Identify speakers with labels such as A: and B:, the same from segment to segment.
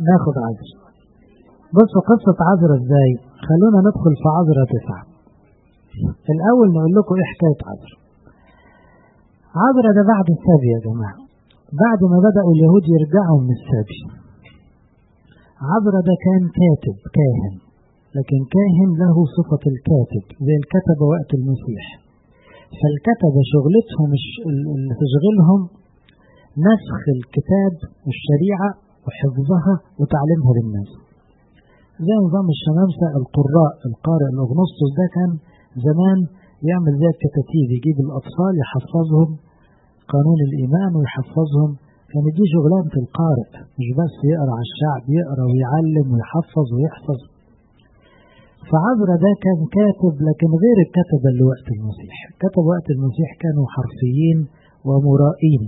A: ناخد عذر بصوا قصة عذرة ازاي خلونا ندخل في عذرة تسعة الأول نقول لكم إيه حكاية عذرة عذرة ده بعد السبي يا جماعة بعد ما بدأوا اليهود يرجعوا من السبي عذرة ده كان كاتب كاهن لكن كاهن له صفة الكاتب زي الكتبة وقت المسيح فالكتبة شغلتهم اللي تشغلهم نسخ الكتاب والشريعة وحفظها وتعليمها للناس زي نظام الشمامسة القراء القارئ الأغنسطس ده كان زمان يعمل زي الكتاتيب يجيب الأطفال يحفظهم قانون الإيمان ويحفظهم كان دي شغلانة القارئ مش بس يقرأ على الشعب يقرأ ويعلم ويحفظ ويحفظ فعذرا ده كان كاتب لكن غير الكتبة اللي وقت المسيح كتب وقت المسيح كانوا حرفيين ومرائين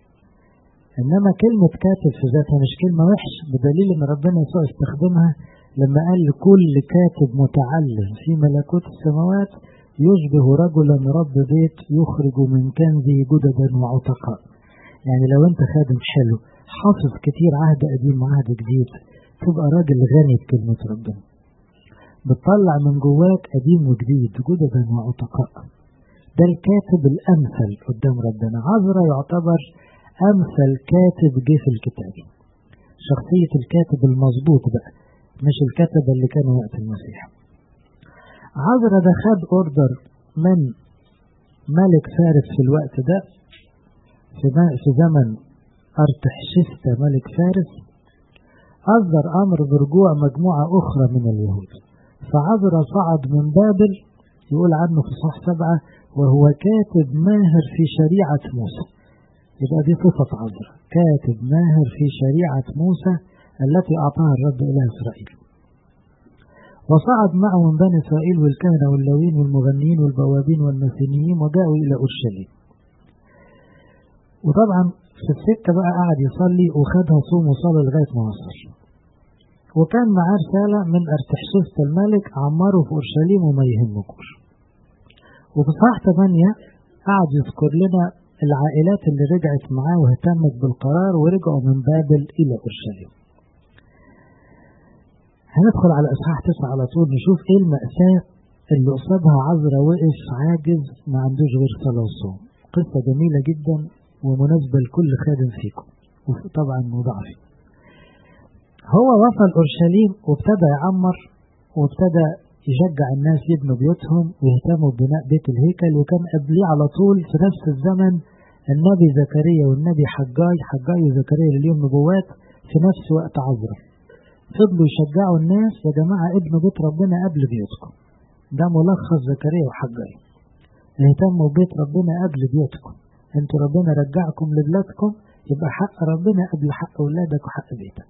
A: إنما كلمة كاتب في ذاتها مش كلمة وحش بدليل إن ربنا يسوع استخدمها لما قال لكل كاتب متعلم في ملكوت السماوات يشبه رجلا رب بيت يخرج من كنزه جددا وعتقاء يعني لو انت خادم حلو حافظ كتير عهد قديم وعهد جديد تبقى راجل غني بكلمة ربنا بتطلع من جواك قديم وجديد جددا وعتقاء ده الكاتب الأمثل قدام ربنا عذرا يعتبر أمثل كاتب جه في الكتاب شخصية الكاتب المظبوط بقى مش الكتبة اللي كانوا وقت المسيح عذرا ده خد اوردر من ملك فارس في الوقت ده في, في زمن أرتحشستا ملك فارس أصدر أمر برجوع مجموعة أخرى من اليهود فعذرا صعد من بابل يقول عنه في صح سبعة وهو كاتب ماهر في شريعة موسى يبقى دي صفة عذرا كاتب ماهر في شريعة موسى التي أعطاها الرب إلى إسرائيل وصعد معه من بني إسرائيل والكهنة واللوين والمغنيين والبوابين والمسينيين وجاءوا إلى أورشليم وطبعا في السكة بقى قعد يصلي وخدها صوم وصلى لغاية ما وصل وكان معاه رسالة من أرتحشست الملك عمروا في أورشليم وما يهمكوش وفي صح 8 قعد يذكر لنا العائلات اللي رجعت معاه واهتمت بالقرار ورجعوا من بابل إلى أورشليم هندخل على إصحاح تسعة على طول نشوف إيه المأساة اللي قصادها عذرا وقف عاجز ما عندوش غير صلاة وصوم قصة جميلة جدا ومناسبة لكل خادم فيكم وطبعا مضاعف هو وصل أورشليم وابتدى يعمر وابتدى يشجع الناس يبنوا بيوتهم ويهتموا ببناء بيت الهيكل وكان قبليه على طول في نفس الزمن النبي زكريا والنبي حجاي حجاي وزكريا اللي ليهم نبوات في نفس وقت عذرا فضلوا يشجعوا الناس يا جماعة ابنوا بيت ربنا قبل بيوتكم ده ملخص زكريا وحجاي اهتموا ببيت ربنا قبل بيوتكم انتوا ربنا رجعكم لبلادكم يبقى حق ربنا قبل حق اولادك وحق بيتك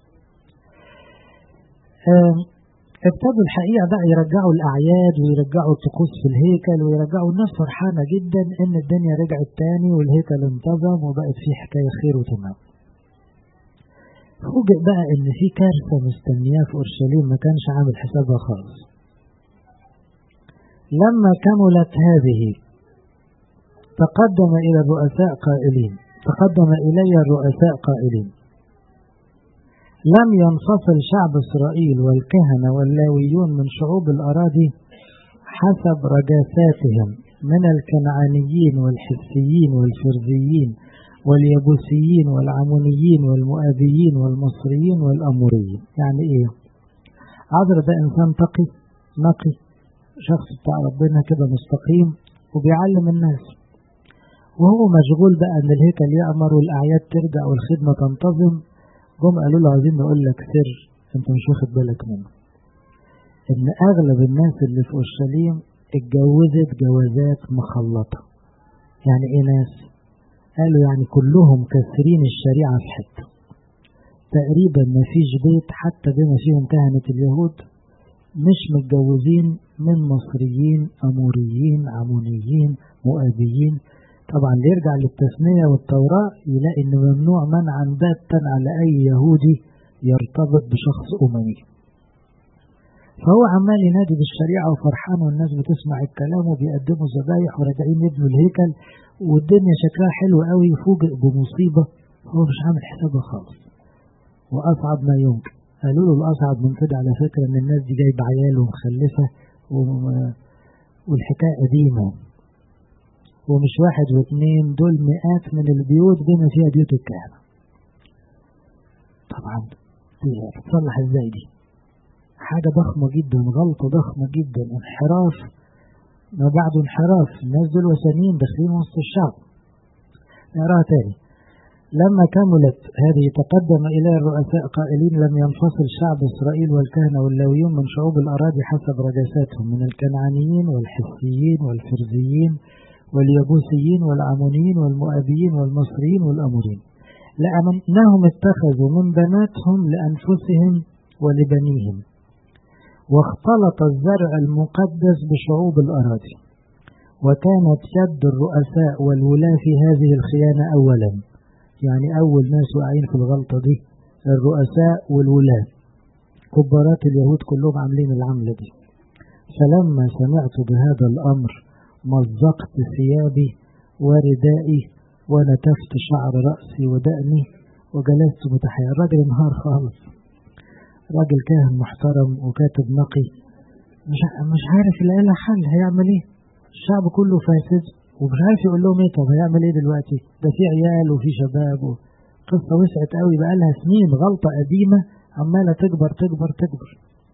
A: ابتدوا الحقيقة بقى يرجعوا الأعياد ويرجعوا الطقوس في الهيكل ويرجعوا الناس فرحانة جدا إن الدنيا رجعت تاني والهيكل انتظم وبقت فيه حكاية خير وتمام. فوجئ بقى إن في كارثة مستنياه في أورشليم ما كانش عامل حسابها خالص. لما كملت هذه تقدم إلى الرؤساء قائلين تقدم إلي الرؤساء قائلين لم ينفصل شعب إسرائيل والكهنة واللاويون من شعوب الأراضي حسب رجاساتهم من الكنعانيين والحسيين والفرزيين واليبوسيين والعمونيين والمؤابيين والمصريين والأموريين يعني إيه عذر ده إنسان تقي نقي شخص بتاع ربنا كده مستقيم وبيعلم الناس وهو مشغول بقى ان الهيكل يأمر والأعياد ترجع والخدمة تنتظم جم قالوا له عايزين نقول لك سر انت مش واخد بالك منه ان اغلب الناس اللي في اورشليم اتجوزت جوازات مخلطة يعني ايه ناس قالوا يعني كلهم كاسرين الشريعة في حتة تقريبا ما فيش بيت حتى بما فيهم كهنة اليهود مش متجوزين من مصريين أموريين عمونيين مؤابيين طبعا اللي يرجع للتثنية والتوراة يلاقي إن ممنوع منعا باتا على أي يهودي يرتبط بشخص أممي فهو عمال ينادي بالشريعة وفرحان والناس بتسمع الكلام وبيقدموا ذبايح وراجعين يبنوا الهيكل والدنيا شكلها حلو قوي يفوجئ بمصيبة هو مش عامل حسابها خالص وأصعب ما يمكن قالوا له الأصعب من كده على فكرة إن الناس دي جايبة عيال ومخلفة والحكاية قديمة ومش واحد واثنين دول مئات من البيوت بما فيها بيوت الكهنة طبعا تصلح ازاي دي حاجة ضخمة جدا غلطة ضخمة جدا انحراف ما بعده انحراف الناس دول وثنيين داخلين وسط الشعب نقراها تاني لما كملت هذه تقدم إلى الرؤساء قائلين لم ينفصل شعب إسرائيل والكهنة واللويون من شعوب الأراضي حسب رجساتهم من الكنعانيين والحسيين والفرزيين واليبوسيين والعمونيين والمؤابيين والمصريين والأمورين لأنهم اتخذوا من بناتهم لأنفسهم ولبنيهم واختلط الزرع المقدس بشعوب الأراضي وكانت يد الرؤساء والولاة في هذه الخيانة أولا يعني أول ناس واقعين في الغلطة دي الرؤساء والولاة كبارات اليهود كلهم عاملين العملة دي فلما سمعت بهذا الأمر مزقت ثيابي وردائي ونتفت شعر رأسي ودقني وجلست متحير الراجل انهار خالص راجل كاهن محترم وكاتب نقي مش مش عارف يلاقي لها حل هيعمل ايه الشعب كله فاسد ومش عارف يقول لهم ايه طب هيعمل ايه دلوقتي ده في عيال وفي شباب قصة وسعت قوي بقى لها سنين غلطة قديمة عمالة تكبر تكبر تكبر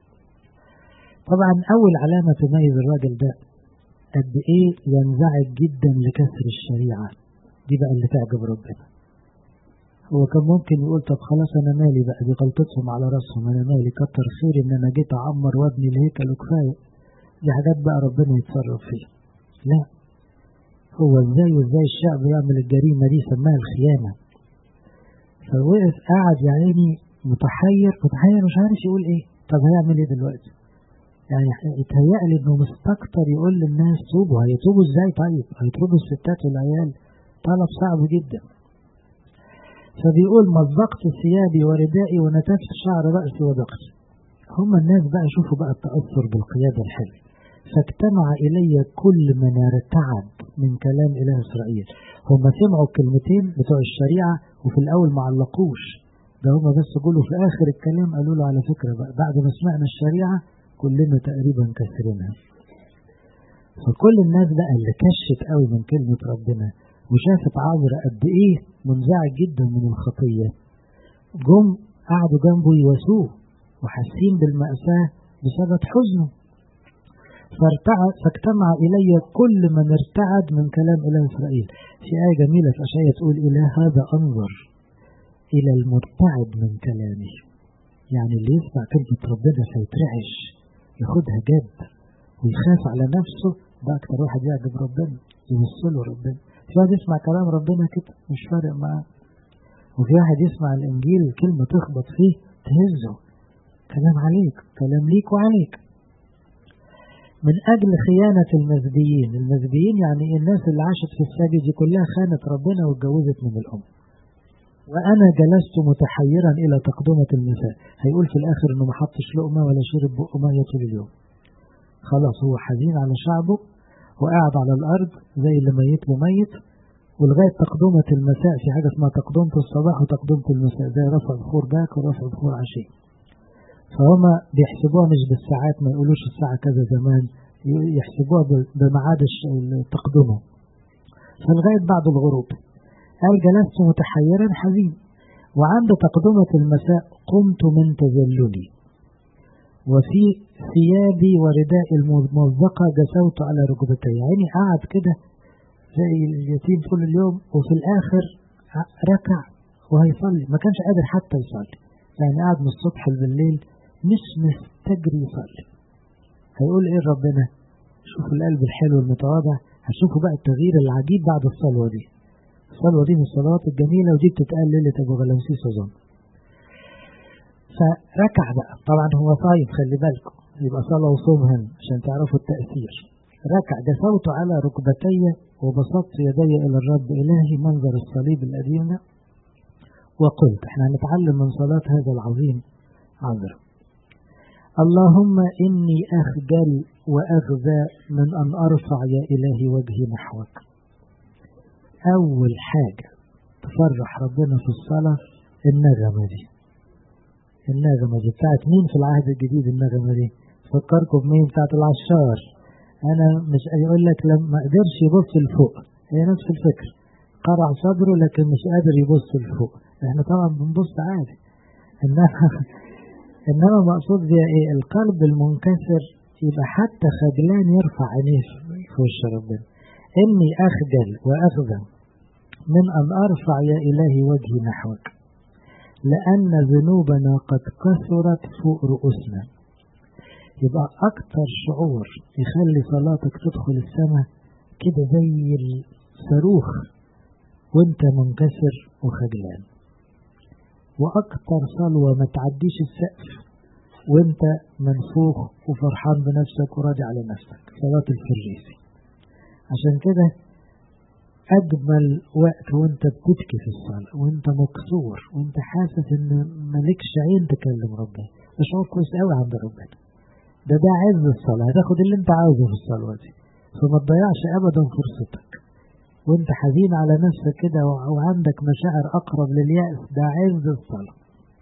A: طبعا أول علامة تميز الراجل ده قد إيه ينزعج جدا لكسر الشريعة دي بقى اللي تعجب ربنا هو كان ممكن يقول طب خلاص أنا مالي بقى دي غلطتهم على راسهم أنا مالي كتر خير إن أنا جيت أعمر وابني الهيكل وكفاية دي حاجات بقى ربنا يتصرف فيها لا هو ازاي وازاي الشعب يعمل الجريمة دي سماها الخيانة فوقف قاعد يا عيني متحير متحير مش عارف يقول ايه طب هيعمل ايه دلوقتي يعني يتهيألي انه مستكتر يقول للناس توبوا هيتوبوا ازاي طيب هيطردوا الستات والعيال طلب صعب جدا فبيقول مزقت ثيابي وردائي ونتفت شعر رأسي ودقري هم الناس بقى شوفوا بقى التأثر بالقيادة الحلوة فاجتمع إلي كل من ارتعد من كلام إله إسرائيل هم سمعوا الكلمتين بتوع الشريعة وفي الأول ما علقوش ده هم بس قولوا في آخر الكلام قالوا له على فكرة بقى بعد ما سمعنا الشريعة كلنا تقريبا كسرينها فكل الناس بقى اللي كشت قوي من كلمة ربنا وشافت عذرة قد إيه منزعج جدا من الخطية جم قعدوا جنبه يواسوه وحاسين بالمأساة بسبب حزنه فاجتمع إلي كل من ارتعد من كلام إله إسرائيل في آية جميلة في أشعية تقول إلى هذا أنظر إلى المرتعد من كلامه يعني اللي يسمع كلمة ربنا فيترعش ياخدها جد ويخاف على نفسه ده أكتر واحد يعجب ربنا يوصله ربنا في واحد يسمع كلام ربنا كده مش فارق معاه وفي واحد يسمع الإنجيل كلمة تخبط فيه تهزه كلام عليك كلام ليك وعليك من أجل خيانة المزبيين المزبيين يعني الناس اللي عاشت في السجن دي كلها خانت ربنا واتجوزت من الأم وأنا جلست متحيرا إلى تقدمة المساء هيقول في الآخر إنه ما حطش لقمة ولا شرب بقه مية طول اليوم خلاص هو حزين على شعبه وقاعد على الأرض زي اللي ميت وميت ولغاية تقدمة المساء في حاجة اسمها تقدمة الصباح وتقدمة المساء زي رفع بخور باك ورفع بخور عشي فهم بيحسبوها مش بالساعات ما يقولوش الساعة كذا زمان يحسبوها بميعاد التقدمة فلغاية بعد الغروب قال جلست متحيرا حزين وعند تقدمة المساء قمت من تذللي وفي ثيابي وردائي الممزقة جسوت على ركبتي يعني قعد كده زي اليتيم طول اليوم وفي الآخر ركع وهيصلي ما كانش قادر حتى يصلي يعني قعد من الصبح بالليل مش مستجري يصلي هيقول ايه ربنا شوفوا القلب الحلو المتواضع هشوفوا بقى التغيير العجيب بعد الصلوة دي الصلوة دي من الصلوات الجميلة ودي بتتقال ليلة أبو غلامسيس أظن فركع بقى طبعا هو صايم خلي بالكم يبقى صلاة وصومها عشان تعرفوا التأثير ركع جسوت على ركبتي وبسطت يدي إلى الرب إلهي منظر الصليب القديم ده وقلت احنا هنتعلم من صلاة هذا العظيم عذر اللهم إني أخجل وأغذى من أن أرفع يا إلهي وجهي نحوك أول حاجة تفرح ربنا في الصلاة النغمة دي النغمة دي بتاعت مين في العهد الجديد النغمة دي فكركم بمين بتاعت العشار أنا مش يقول لك لما قدرش يبص لفوق هي نفس الفكر قرع صدره لكن مش قادر يبص لفوق احنا طبعا بنبص عادي انما انما مقصود بيها ايه القلب المنكسر يبقى حتى خجلان يرفع عينيه في وش ربنا اني اخجل واخذل من ان ارفع يا الهي وجهي نحوك لان ذنوبنا قد كثرت فوق رؤوسنا يبقى اكتر شعور يخلي صلاتك تدخل السماء كده زي الصاروخ وانت منكسر وخجلان واكتر صلوة ما تعديش السقف وانت منفوخ وفرحان بنفسك وراضي على نفسك صلاة الفريسي عشان كده أجمل وقت وانت بتبكي في الصلاة وانت مكسور وانت حاسس ان مالكش عين تكلم ربنا ده شعور كويس قوي عند ربنا ده ده عز الصلاة هتاخد اللي انت عاوزه في الصلاة دي فما تضيعش ابدا فرصتك وانت حزين على نفسك كده وعندك مشاعر اقرب لليأس ده عز الصلاة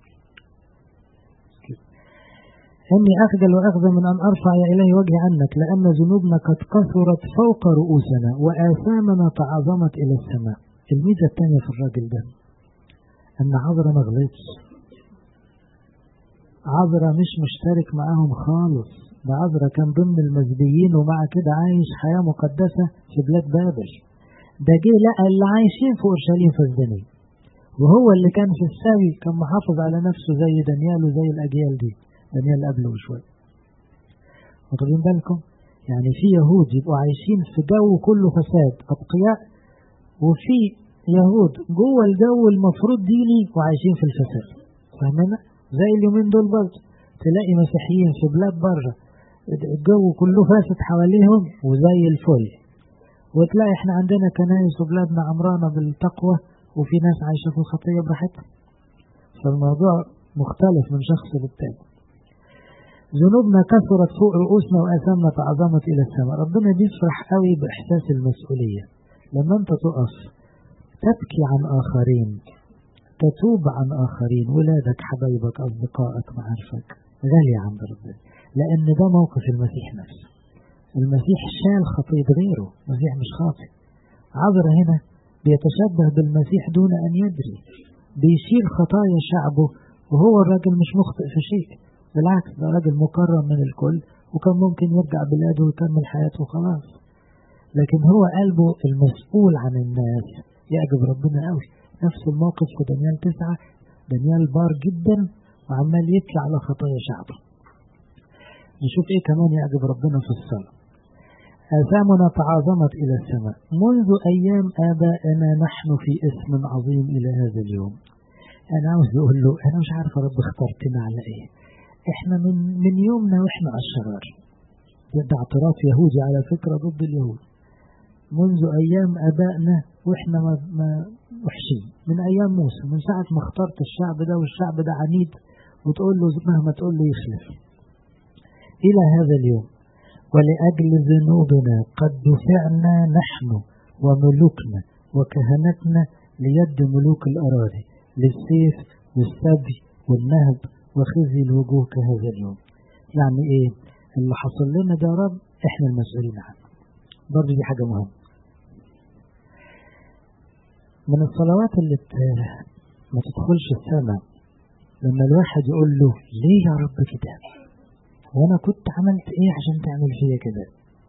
A: إني أخجل وأخذ من أن أرفع يا إلهي وجهي عنك لأن ذنوبنا قد كثرت فوق رؤوسنا وآثامنا تعظمت إلى السماء الميزة الثانية في الراجل ده أن عذرا ما غلطش عذرا مش مشترك معاهم خالص ده عذرا كان ضمن المزبيين ومع كده عايش حياة مقدسة في بلاد بابل ده جه لقى اللي عايشين في أورشليم فاسدانين وهو اللي كان في السوي كان محافظ على نفسه زي دانيال وزي الأجيال دي دانيال قبله بشوية واخدين بالكم يعني في يهود يبقوا عايشين في جو كله فساد أتقياء وفي يهود جوه الجو المفروض ديني وعايشين في الفساد فاهمين زي اليومين دول برضه تلاقي مسيحيين في بلاد بره الجو كله فاسد حواليهم وزي الفل وتلاقي احنا عندنا كنائس وبلادنا عمرانة بالتقوى وفي ناس عايشة في الخطية براحتها فالموضوع مختلف من شخص للتاني ذنوبنا كثرت فوق رؤوسنا وآثامنا تعظمت إلى السماء ربنا بيفرح قوي بإحساس المسؤولية لما أنت تقف تبكي عن آخرين تتوب عن آخرين ولادك حبايبك أصدقائك معارفك غالية عند ربنا لأن ده موقف المسيح نفسه المسيح شال خطية غيره المسيح مش خاطئ عذر هنا بيتشبه بالمسيح دون أن يدري بيشيل خطايا شعبه وهو الراجل مش مخطئ في شيء بالعكس ده راجل مكرم من الكل وكان ممكن يرجع بلاده ويكمل حياته خلاص لكن هو قلبه المسؤول عن الناس يعجب ربنا قوي نفس الموقف في دانيال تسعة دانيال بار جدا وعمال يبكي على خطايا شعبه نشوف ايه كمان يعجب ربنا في الصلاة آثامنا تعاظمت إلى السماء منذ أيام آبائنا نحن في اسم عظيم إلى هذا اليوم أنا عاوز أقول له أنا مش عارف يا رب اخترتنا على إيه إحنا من من يومنا وإحنا أشرار ده اعتراف يهودي على فكرة ضد اليهود منذ أيام آبائنا وإحنا ما, ما وحشين من أيام موسى من ساعة ما اخترت الشعب ده والشعب ده عنيد وتقول له مهما تقول له يخلف إلى هذا اليوم ولأجل ذنوبنا قد دفعنا نحن وملوكنا وكهنتنا ليد ملوك الأراضي للسيف والسبي والنهب وخزي الوجوه كهذا اليوم يعني ايه اللي حصل لنا ده رب احنا المسؤولين عنه برضه دي حاجة مهمة من الصلوات اللي ما تدخلش السماء لما الواحد يقول له ليه يا رب كده وانا كنت عملت ايه عشان تعمل فيا كده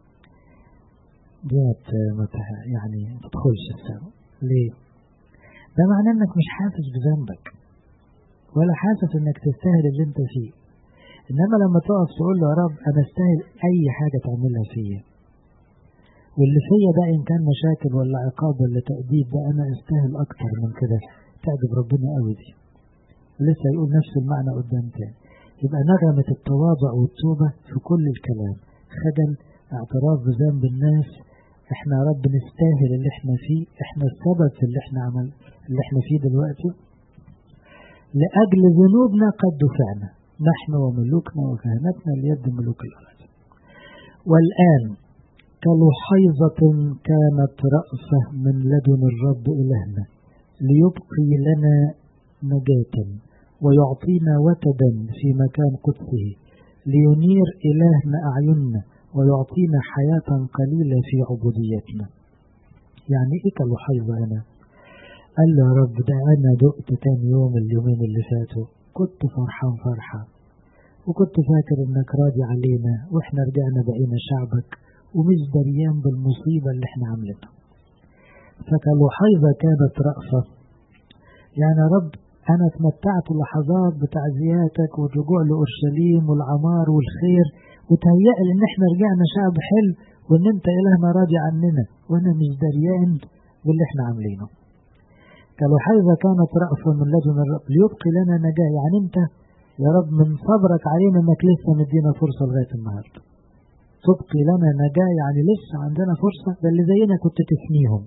A: دي يعني ما تدخلش السماء ليه ده معناه انك مش حاسس بذنبك ولا حاسس انك تستاهل اللي انت فيه انما لما تقف تقول له يا رب انا استاهل اي حاجة تعملها فيا واللي فيا ده ان كان مشاكل ولا عقاب ولا تأديب ده انا استاهل اكتر من كده تعجب ربنا قوي دي لسه يقول نفس المعنى قدام تاني يبقى نغمة التواضع والتوبة في كل الكلام خجل اعتراف بذنب الناس احنا يا رب نستاهل اللي احنا فيه احنا السبب في اللي احنا عمل اللي احنا فيه دلوقتي لأجل ذنوبنا قد دفعنا نحن وملوكنا وكهنتنا ليد ملوك الأرض والآن كلحيظة كانت رأفة من لدن الرب إلهنا ليبقي لنا نجاة ويعطينا وتدا في مكان قدسه لينير إلهنا أعيننا ويعطينا حياة قليلة في عبوديتنا يعني إيه كالوحيظة هنا قال له يا رب ده أنا دقت تاني يوم اليومين اللي فاتوا كنت فرحان فرحة وكنت فاكر إنك راضي علينا وإحنا رجعنا بقينا شعبك ومش دريان بالمصيبة اللي إحنا عاملينها فكالوحيظة كانت رأفة يعني يا رب أنا تمتعت لحظات بتعزياتك والرجوع لأورشليم والعمار والخير وتهيأ لي إن إحنا رجعنا شعب حلو وإن أنت إلهنا راضي عننا وأنا مش دريان باللي إحنا عاملينه كالوحيظة كانت رأفة من لدن الرب ليبقي لنا نجاة يعني أنت يا رب من صبرك علينا إنك لسه مدينا فرصة لغاية النهاردة تبقي لنا نجاة يعني لسه عندنا فرصة ده اللي زينا كنت تفنيهم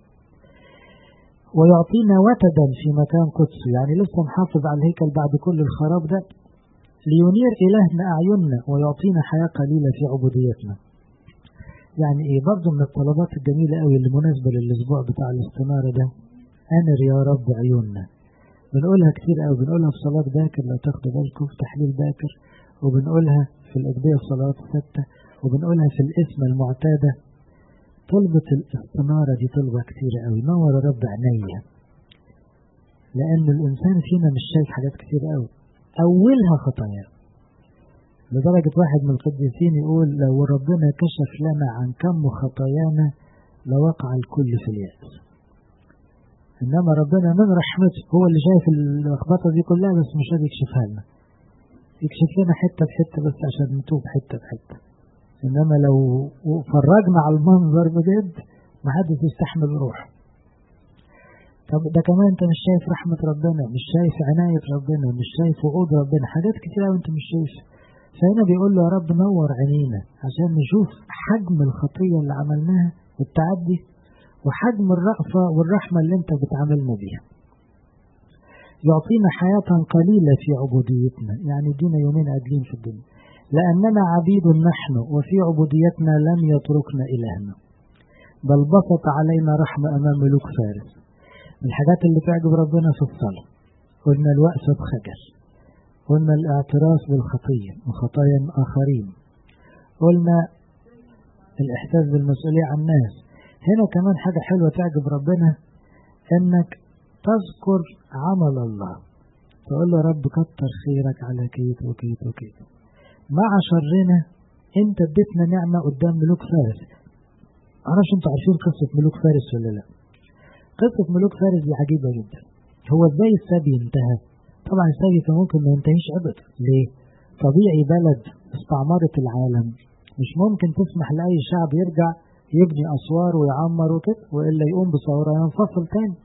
A: ويعطينا وتدا في مكان قدسه يعني لسه محافظ على الهيكل بعد كل الخراب ده لينير إلهنا أعيننا ويعطينا حياة قليلة في عبوديتنا يعني إيه برضه من الطلبات الجميلة قوي اللي مناسبة للأسبوع بتاع الاستمارة ده أنر يا رب عيوننا بنقولها كتير قوي بنقولها في صلاة باكر لو تاخدوا بالكم في تحليل باكر وبنقولها في الأجبية في صلوات الستة وبنقولها في الاسم المعتادة طلبة الاستنارة دي طلبة كتير قوي نور يا رب عينيا لأن الإنسان فينا مش شايف حاجات كتير قوي أولها خطايا لدرجة واحد من القديسين يقول لو ربنا كشف لنا عن كم خطايانا لوقع الكل في اليأس إنما ربنا من رحمته هو اللي شايف اللخبطة دي كلها بس مش قادر يكشفها لنا يكشف لنا حتة بحتة بس عشان نتوب حتة بحتة إنما لو فرجنا على المنظر بجد محدش يستحمل روحه طب ده كمان انت مش شايف رحمة ربنا مش شايف عناية ربنا مش شايف وعود ربنا حاجات كتير قوي انت مش شايف فهنا بيقول له يا رب نور عينينا عشان نشوف حجم الخطية اللي عملناها والتعدي وحجم الرأفة والرحمة اللي انت بتعاملنا بيها يعطينا حياة قليلة في عبوديتنا يعني دينا يومين قادلين في الدنيا لأننا عبيد نحن وفي عبوديتنا لم يتركنا إلهنا بل بسط علينا رحمة أمام ملوك فارس الحاجات اللي تعجب ربنا في الصلاة قلنا الوقفة بخجل قلنا الاعتراف بالخطية وخطايا آخرين قلنا الإحساس بالمسؤولية عن الناس هنا كمان حاجة حلوة تعجب ربنا إنك تذكر عمل الله تقول له رب كتر خيرك على كيت وكيت وكيت مع شرنا انت اديتنا نعمة قدام ملوك فارس معرفش انتوا عارفين قصة ملوك فارس ولا لا قصة ملوك فارس دي عجيبة جدا هو ازاي السبي انتهى طبعا السبي كان ممكن ما ينتهيش ابدا ليه طبيعي بلد استعمرت العالم مش ممكن تسمح لأي شعب يرجع يبني أسوار ويعمر وكده وإلا يقوم بثورة ينفصل تاني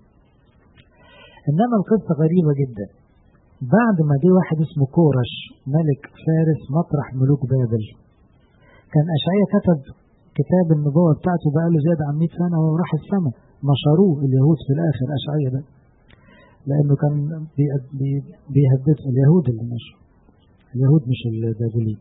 A: إنما القصة غريبة جدا بعد ما جه واحد اسمه كورش ملك فارس مطرح ملوك بابل كان أشعية كتب كتاب النبوة بتاعته بقاله زيادة عن 100 سنة وراح السماء نشروه اليهود في الآخر أشعية ده لأنه كان بيهدد اليهود اللي نشروا اليهود مش البابليين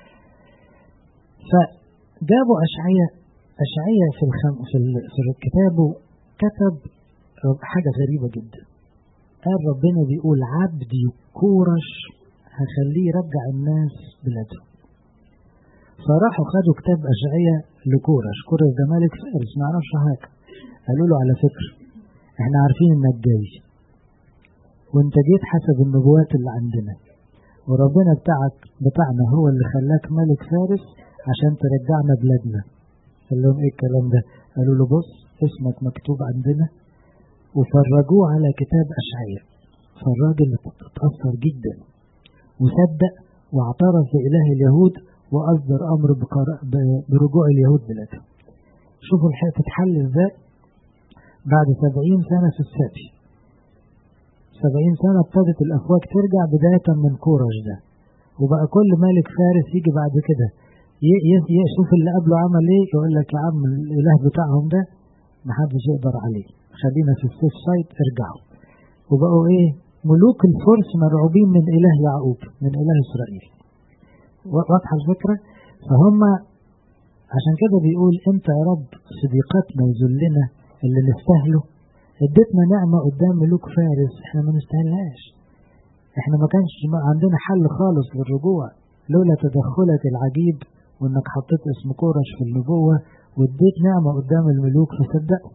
A: فجابوا أشعية أشعية في الخم في, ال... في كتابه كتب حاجة غريبة جدا قال ربنا بيقول عبدي كورش هخليه يرجع الناس بلادهم فراحوا خدوا كتاب أشعية لكورش كورش ده ملك فارس ما عرفش حاجة قالوا له على فكرة احنا عارفين انك جاي وانت جيت حسب النبوات اللي عندنا وربنا بتاعك بتاعنا هو اللي خلاك ملك فارس عشان ترجعنا بلادنا قال لهم ايه الكلام ده قالوا له بص اسمك مكتوب عندنا وفرجوه على كتاب أشعية فالراجل اتأثر جدا وصدق واعترف بإله اليهود وأصدر أمر برجوع اليهود بلادهم شوفوا الحياة تتحل ازاي بعد سبعين سنة في السبي سبعين سنة ابتدت الأفواج ترجع بداية من كورش ده وبقى كل ملك فارس يجي بعد كده يشوف اللي قبله عمل ايه يقول لك يا عم الاله بتاعهم ده محدش يقدر عليه خلينا في السيف سايد ارجعوا وبقوا ايه ملوك الفرس مرعوبين من اله يعقوب من اله اسرائيل واضحه الفكره فهم عشان كده بيقول انت يا رب صديقتنا وذلنا اللي نستاهله اديتنا نعمه قدام ملوك فارس احنا ما نستاهلهاش احنا ما كانش عندنا حل خالص للرجوع لولا تدخلك العجيب وانك حطيت اسم كورش في النبوة واديت نعمة قدام الملوك فصدقوا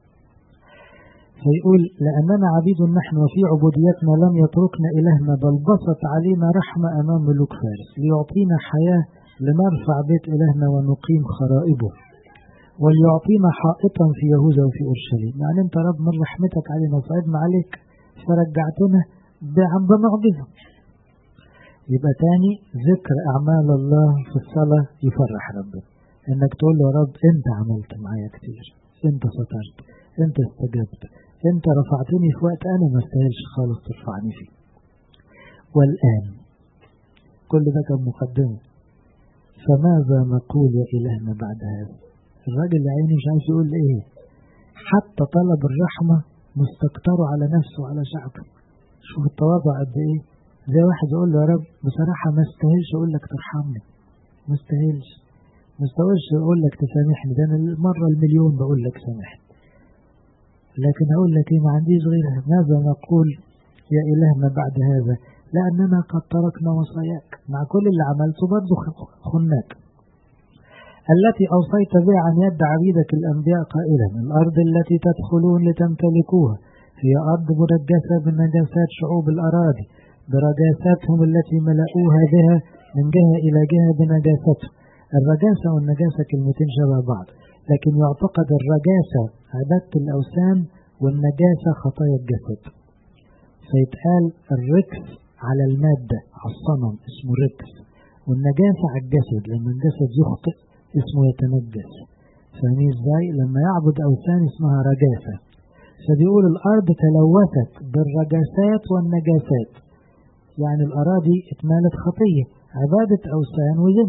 A: فيقول لأننا عبيد نحن وفي عبوديتنا لم يتركنا إلهنا بل بسط علينا رحمة أمام ملوك فارس ليعطينا حياة لنرفع بيت إلهنا ونقيم خرائبه وليعطينا حائطا في يهوذا وفي أورشليم يعني أنت رب من رحمتك علينا وصعدنا عليك فرجعتنا بمعجزة يبقى تاني ذكر أعمال الله في الصلاة يفرح ربنا إنك تقول له يا رب أنت عملت معايا كتير أنت سترت أنت استجبت أنت رفعتني في وقت أنا ما استاهلش خالص ترفعني فيه والآن كل ده كان مقدمة فماذا نقول يا إلهنا بعد هذا الراجل يا عيني مش عارف يقول إيه حتى طلب الرحمة مستكتره على نفسه وعلى شعبه شوف التواضع قد إيه زي واحد يقول له يا رب بصراحة ما استاهلش أقول لك ترحمني ما استاهلش ما استاهلش أقول لك تسامحني ده أنا المرة المليون بقول لك سامحني لكن أقول لك إيه ما عنديش غيرها ماذا نقول يا إلهنا بعد هذا لأننا قد تركنا وصاياك مع كل اللي عملته برضه خناك التي أوصيت بها عن يد عبيدك الأنبياء قائلا الأرض التي تدخلون لتمتلكوها هي أرض مرجسة بنجاسات شعوب الأراضي برجاساتهم التي ملأوها بها من جهة إلى جهة بنجاستهم الرجاسة والنجاسة كلمتين شبه بعض لكن يعتقد الرجاسة عبادة الأوثان والنجاسة خطايا الجسد فيتقال الركس على المادة على الصنم اسمه ركس والنجاسة على الجسد لما الجسد يخطئ اسمه يتنجس فاهمين ازاي لما يعبد أوثان اسمها رجاسة فبيقول الأرض تلوثت بالرجاسات والنجاسات يعني الأراضي اتمالت خطية عبادة أوثان وذنب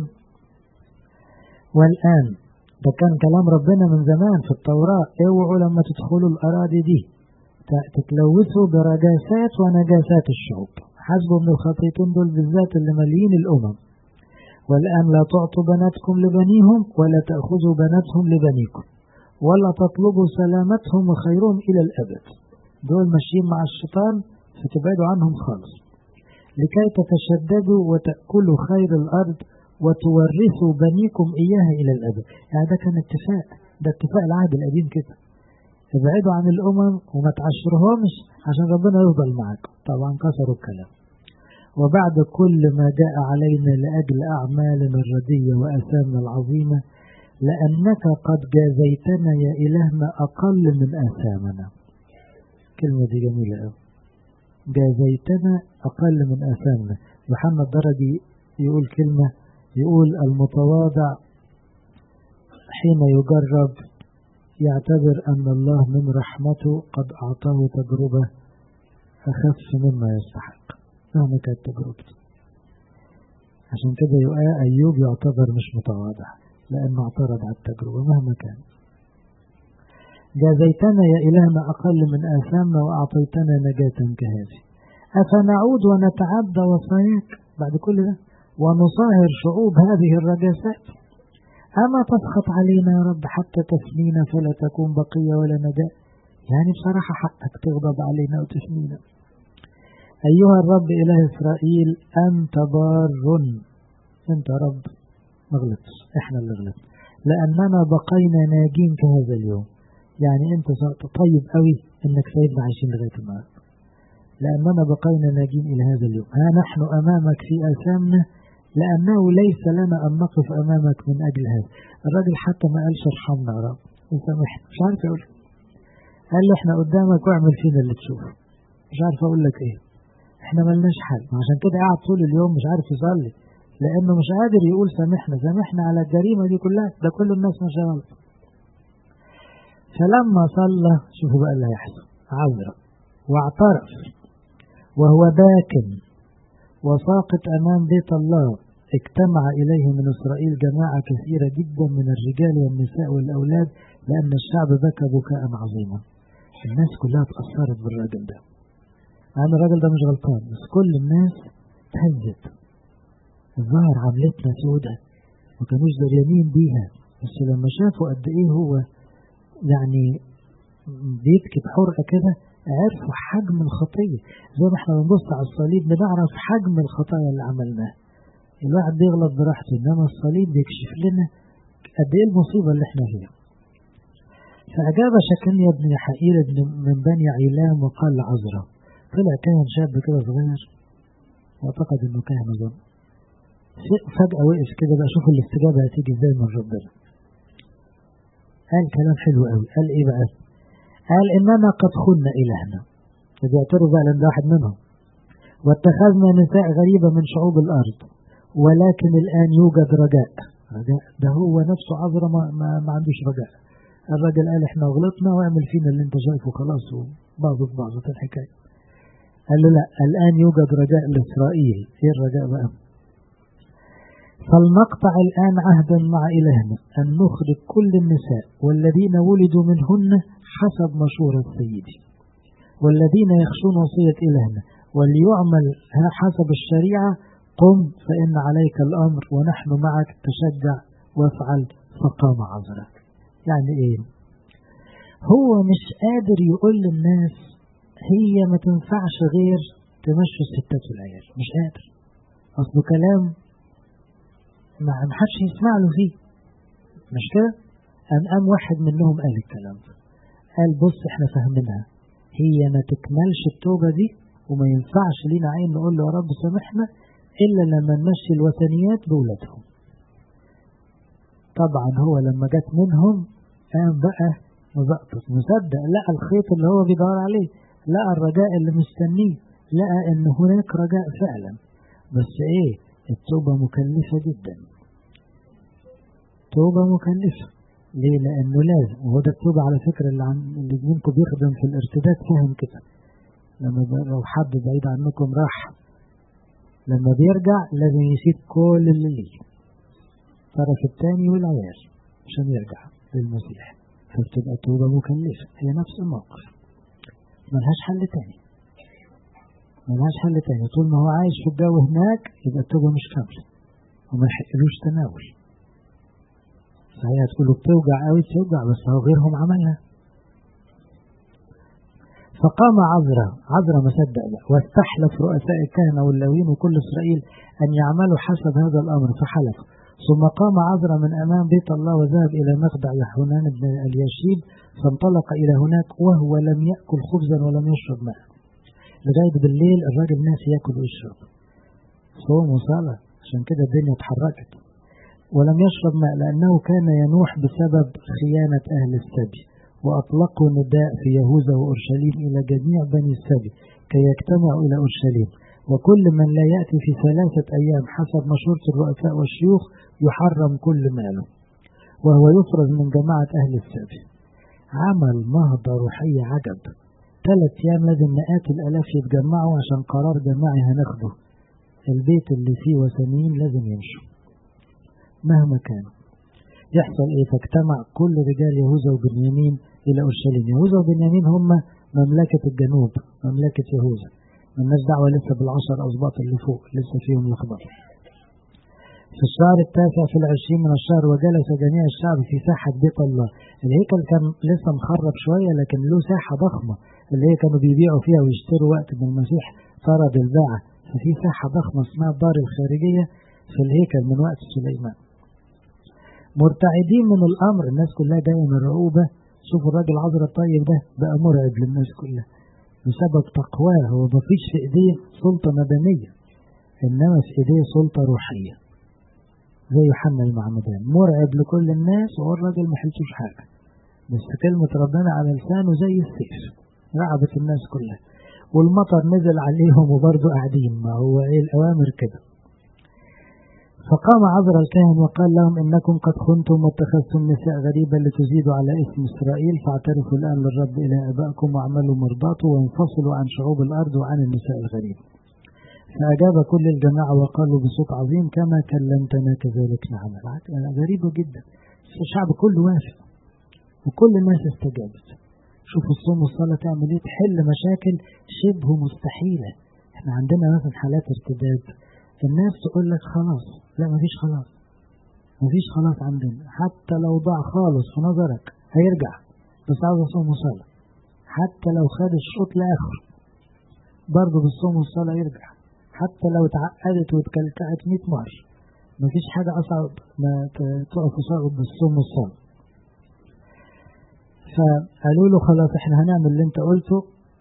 A: والآن ده كان كلام ربنا من زمان في التوراة اوعوا لما تدخلوا الأراضي دي تتلوثوا برجاسات ونجاسات الشعوب حسبوا من الخطيتين دول بالذات اللي ماليين الأمم والآن لا تعطوا بناتكم لبنيهم ولا تأخذوا بناتهم لبنيكم ولا تطلبوا سلامتهم وخيرهم إلى الأبد دول ماشيين مع الشيطان فتبعدوا عنهم خالص لكي تتشددوا وتأكلوا خير الأرض وتورثوا بنيكم إياها إلى الأبد يعني ده كان اتفاق ده اتفاق العهد القديم كده ابعدوا عن الأمم وما تعشرهمش عشان ربنا يفضل معاكم طبعا كسروا الكلام وبعد كل ما جاء علينا لأجل أعمالنا الردية وأثامنا العظيمة لأنك قد جازيتنا يا إلهنا أقل من آثامنا كلمة دي جميلة أوي جازيتنا أقل من آثامنا يوحنا الدرجي يقول كلمة يقول المتواضع حين يجرب يعتبر أن الله من رحمته قد أعطاه تجربة أخف مما يستحق مهما كانت تجربته عشان كده يبقى أيوب يعتبر مش متواضع لأنه اعترض على التجربة مهما كان جازيتنا يا إلهنا أقل من آثامنا وأعطيتنا نجاة كهذه أفنعود ونتعدى وصاياك بعد كل ده ونصاهر شعوب هذه الرجاسات أما تسخط علينا يا رب حتى تفنينا فلا تكون بقية ولا نجاة يعني بصراحة حقك تغضب علينا وتفنينا أيها الرب إله إسرائيل أنت بار أنت رب ما غلطش إحنا اللي غلطنا لأننا بقينا ناجين كهذا اليوم يعني أنت طيب قوي إنك سايبنا عايشين لغاية النهاردة لأننا بقينا ناجين إلى هذا اليوم ها نحن أمامك في آثامنا لأنه ليس لنا أن نقف أمامك من أجل هذا الراجل حتى ما قالش ارحمنا يا رب وسامحنا مش عارف أقول قال له احنا قدامك واعمل فينا اللي تشوفه مش عارف أقول لك إيه احنا ملناش حل عشان كده قاعد طول اليوم مش عارف يصلي لأنه مش قادر يقول سامحنا سامحنا على الجريمة دي كلها ده كل الناس ما غلط فلما صلى شوفوا بقى اللي هيحصل عذرا واعترف وهو باكن وساقط أمام بيت الله اجتمع إليه من إسرائيل جماعة كثيرة جدا من الرجال والنساء والأولاد لأن الشعب بكى بكاء عظيما الناس كلها تأثرت بالراجل ده أنا الراجل ده مش غلطان بس كل الناس تهزت الظاهر عملتنا سودة ما كانوش دريانين بيها بس لما شافوا قد إيه هو يعني بيبكي بحرقة كده عرفوا حجم الخطية زي ما احنا بنبص على الصليب بنعرف حجم الخطايا اللي عملناها الواحد بيغلط براحته انما الصليب بيكشف لنا قد ايه المصيبة اللي احنا فيها فأجاب شكنيا بن حائيل بن من بني عيلام وقال لعذرا طلع كان شاب كده صغير واعتقد انه كان اظن فجأة وقف كده بقى شوف الاستجابة هتيجي ازاي من ربنا قال كلام حلو قوي قال ايه بقى قال اننا قد خنا الهنا بيعترف بقى لان واحد منهم واتخذنا نساء غريبة من شعوب الارض ولكن الان يوجد رجاء رجاء ده هو نفسه عذرا ما, ما, ما عندوش رجاء الراجل قال احنا غلطنا واعمل فينا اللي انت شايفه خلاص وبعضه ببعضه الحكاية قال له لا الآن يوجد رجاء لإسرائيل ايه الرجاء بقى فلنقطع الآن عهدا مع إلهنا أن نخرج كل النساء والذين ولدوا منهن حسب مشورة سيدي والذين يخشون وصية إلهنا وليعمل حسب الشريعة قم فإن عليك الأمر ونحن معك تشجع وافعل فقام عذرك يعني إيه هو مش قادر يقول للناس هي ما تنفعش غير تمشي الستات والعيال مش قادر أصله كلام ما حدش يسمع له فيه مش كده قام قام واحد منهم قال الكلام ده قال بص احنا فاهمينها هي ما تكملش التوبة دي وما ينفعش لينا عين نقول له يا رب سامحنا إلا لما نمشي الوثنيات بولادهم طبعا هو لما جت منهم قام بقى مزقطط مصدق لقى الخيط اللي هو بيدور عليه لقى الرجاء اللي مستنيه لقى ان هناك رجاء فعلا بس ايه التوبة مكلفة جدا توبة مكلفة ليه لانه لازم وهو ده التوبة على فكرة اللي, عن اللي منكم بيخدم في الارتداد فاهم كده لما لو حد بعيد عنكم راح لما بيرجع لازم يسيب كل اللي ليه الطرف الثاني والعيال عشان يرجع للمسيح فبتبقى توبة مكلفة هي نفس الموقف ملهاش حل تاني ملهاش حل تاني طول ما هو عايش في الجو هناك يبقى التوبة مش كاملة وما يحقلوش تناول صحيح هتقولوا بتوجع قوي بتوجع بس هو غيرهم عملها فقام عذرا عذرا ما صدق بقى واستحلف رؤساء الكهنة واللاويين وكل إسرائيل أن يعملوا حسب هذا الأمر فحلفوا ثم قام عذرا من أمام بيت الله وذهب إلى مخدع يحونان بن اليشيب فانطلق إلى هناك وهو لم يأكل خبزا ولم يشرب ماء لغاية بالليل الراجل ناسي يأكل ويشرب صوم وصلاة عشان كده الدنيا اتحركت ولم يشرب ماء لأنه كان ينوح بسبب خيانة أهل السبي وأطلقوا نداء في يهوذا وأورشليم إلى جميع بني السبي كي يجتمعوا إلى أورشليم وكل من لا يأتي في ثلاثة أيام حسب مشورة الرؤساء والشيوخ يحرم كل ماله وهو يفرز من جماعة أهل السبي عمل نهضة روحية عجب ثلاث أيام لازم مئات الآلاف يتجمعوا عشان قرار جماعي هناخده البيت اللي فيه وثنيين لازم يمشوا مهما كانوا يحصل ايه فاجتمع كل رجال يهوذا وبنيامين الى اورشليم يهوذا وبنيامين هم مملكة الجنوب مملكة يهوذا ملناش دعوة لسه بالعشر أسباط اللي فوق لسه فيهم لخبطة في الشهر التاسع في العشرين من الشهر وجلس جميع الشعب في ساحة بيت الله الهيكل كان لسه مخرب شوية لكن له ساحة ضخمة اللي هي كانوا بيبيعوا فيها ويشتروا وقت ما المسيح طرد الباعة ففي ساحة ضخمة اسمها الدار الخارجية في الهيكل من وقت سليمان مرتعدين من الأمر الناس كلها جاية من الرعوبة شوفوا الراجل العذر الطيب ده بقى مرعب للناس كلها بسبب تقواه هو مفيش في ايديه سلطة مدنية انما في ايديه سلطة روحية زي يوحنا المعمدان مرعب لكل الناس وهو الراجل ما حلتوش حاجة بس كلمة ربنا على لسانه زي السيف رعبت الناس كلها والمطر نزل عليهم وبرضه قاعدين ما هو ايه الاوامر كده فقام عذر الكاهن وقال لهم إنكم قد خنتم واتخذتم نساء غريبة لتزيدوا على اسم إسرائيل فاعترفوا الآن للرب إلى أبائكم واعملوا مرضاته وانفصلوا عن شعوب الأرض وعن النساء الغريب فأجاب كل الجماعة وقالوا بصوت عظيم كما كلمتنا كذلك نعمل غريبة جدا الشعب كله وافق وكل الناس استجابت شوفوا الصوم والصلاة تعمل ايه تحل مشاكل شبه مستحيلة احنا عندنا مثلا حالات ارتداد الناس تقول لك خلاص لا مفيش خلاص مفيش خلاص عندنا حتى لو ضاع خالص في نظرك هيرجع بس عاوز اصوم وصلاة حتى لو خد الشوط لآخره برضه بالصوم والصلاة يرجع حتى لو اتعقدت واتكلكعت 100 مرة مفيش حاجة أصعب ما تقف وصعب بالصوم والصلاة فقالوا له خلاص احنا هنعمل اللي انت قلته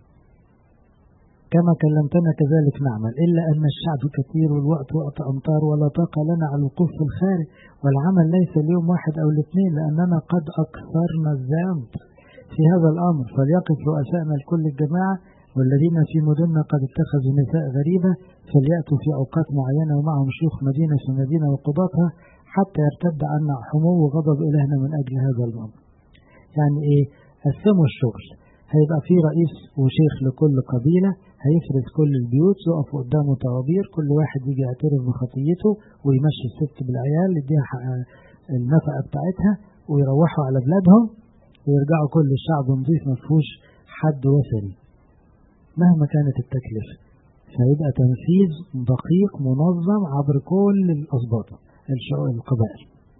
A: كما كلمتنا كذلك نعمل إلا أن الشعب كثير والوقت وقت أمطار ولا طاقة لنا على الوقوف في الخارج والعمل ليس اليوم واحد أو الاثنين لأننا قد أكثرنا الذنب في هذا الأمر فليقف رؤسائنا لكل الجماعة والذين في مدننا قد اتخذوا نساء غريبة فليأتوا في أوقات معينة ومعهم شيوخ مدينة في مدينة وقضاتها حتى يرتد عنا حمو غضب إلهنا من أجل هذا الأمر يعني إيه قسموا الشغل هيبقى في رئيس وشيخ لكل قبيلة هيفرز كل البيوت يقف قدامه طوابير كل واحد يجي يعترف بخطيته ويمشي الست بالعيال يديها النفقة بتاعتها ويروحوا على بلادهم ويرجعوا كل الشعب نظيف مفهوش حد وثني مهما كانت التكلفة فيبقى تنفيذ دقيق منظم عبر كل الأسباط القبائل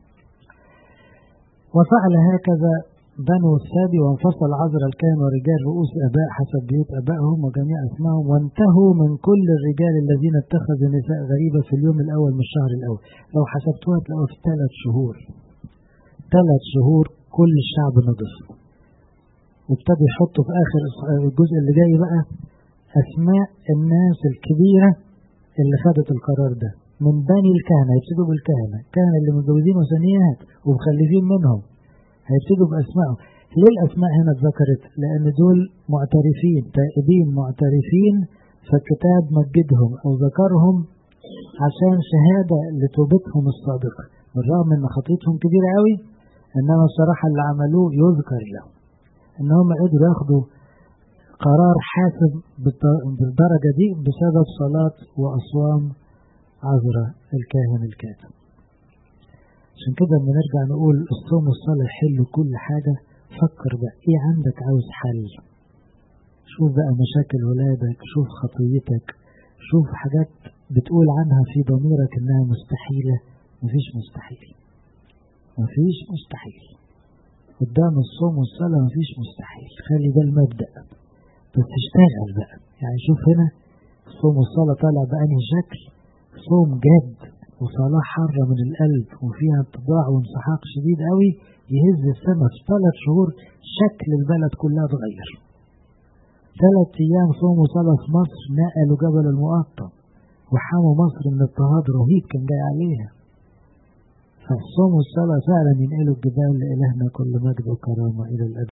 A: وفعل هكذا بنو السابي وانفصل عذر الكهنة ورجال رؤوس أباء حسب بيوت أبائهم وجميع أسمائهم وانتهوا من كل الرجال الذين اتخذوا نساء غريبة في اليوم الأول من الشهر الأول لو حسبتوها تلاقوا في ثلاث شهور ثلاث شهور كل الشعب نضف وابتدوا يحطوا في آخر الجزء اللي جاي بقى أسماء الناس الكبيرة اللي خدت القرار ده من بني الكهنة يبتدوا بالكهنة الكهنة اللي متجوزين وثنيات ومخلفين منهم هيبتدوا بأسمائهم ليه الأسماء هنا اتذكرت لأن دول معترفين تائبين معترفين فالكتاب مجدهم أو ذكرهم عشان شهادة لتوبتهم الصادقة بالرغم ان خطيتهم كبيرة قوي انما الصراحة اللي عملوه يذكر لهم ان هم قدروا ياخدوا قرار حاسم بالدرجة دي بسبب صلاة وأصوام عذراء الكاهن الكاتب عشان كده لما نرجع نقول الصوم والصلاة يحلوا كل حاجة فكر بقى ايه عندك عاوز حل شوف بقى مشاكل ولادك شوف خطيتك شوف حاجات بتقول عنها في ضميرك انها مستحيلة مفيش مستحيل مفيش مستحيل قدام الصوم والصلاة مفيش مستحيل خلي ده المبدأ بس اشتغل بقى يعني شوف هنا الصوم والصلاة طالع بأنهي شكل صوم جد وصلاة حارة من القلب وفيها اتضاع وانسحاق شديد قوي يهز السماء في ثلاث شهور شكل البلد كلها اتغير ثلاث أيام صوم وصلاة في مصر نقلوا جبل المقطم وحموا مصر من اضطهاد رهيب كان جاي عليها فالصوم والصلاة فعلا ينقلوا الجبال لإلهنا كل مجد وكرامة إلى الأبد